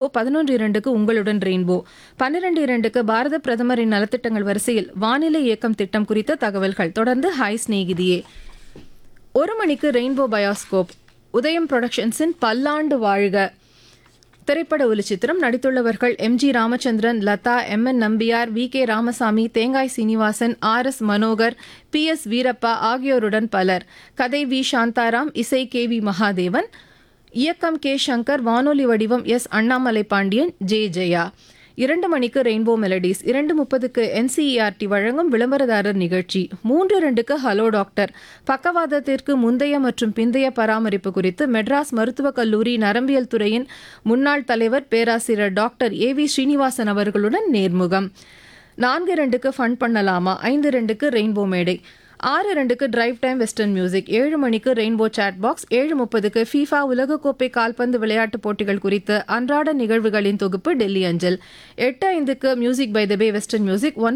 பதினொன்று இரண்டுக்கு உங்களுடன் ரெயின்போ பன்னிரண்டு இரண்டுக்கு பாரத பிரதமரின் நலத்திட்டங்கள் வரிசையில் வானிலை இயக்கம் திட்டம் குறித்த தகவல்கள் தொடர்ந்து ஹாய் சிநேகிதியே ஒரு மணிக்கு ரெயின்போ பயோஸ்கோப் உதயம் புரொடக்ஷன்ஸின் பல்லாண்டு வாழ்க திரைப்பட ஒலிச்சித்திரம் நடித்துள்ளவர்கள் M G Ramachandran Latha M N Nambiar V K Ramasamy Thengai Srinivasan R S Manohar P S Veerappa ஆகியோருடன் பலர் கதை வி சாந்தாராம் இசை கே வி மகாதேவன் இயக்கம் கே சங்கர் வானொலி வடிவம் எஸ் அண்ணாமலை பாண்டியன் ஜே ஜெயா இரண்டு மணிக்கு ரெயின்போ மெலடிஸ் இரண்டு முப்பதுக்கு என்சிஇஆர்டி வழங்கும் விளம்பரதாரர் நிகழ்ச்சி மூன்று ரெண்டுக்கு ஹலோ டாக்டர் பக்கவாதத்திற்கு முந்தைய மற்றும் பிந்தைய பராமரிப்பு குறித்து மெட்ராஸ் மருத்துவக் கல்லூரி நரம்பியல் துறையின் முன்னாள் தலைவர் பேராசிரியர் டாக்டர் ஏ வி ஸ்ரீனிவாசன் அவர்களுடன் நேர்முகம் நான்கு ரெண்டுக்கு ஃபன் பண்ணலாமா ஐந்து ரெண்டுக்கு ரெயின்போ மேடை ஆறு ரெண்டுக்கு டிரைவ் டைம் வெஸ்டர்ன் மியூசிக் ஏழு மணிக்கு ரெயின்போ சாட் பாக்ஸ் ஏழு முப்பதுக்கு ஃபீஃபா உலகக்கோப்பை கால்பந்து விளையாட்டுப் போட்டிகள் குறித்து அன்றாட நிகழ்வுகளின் தொகுப்பு டெல்லி அஞ்சல் எட்டு ஐந்துக்கு music by the bay western music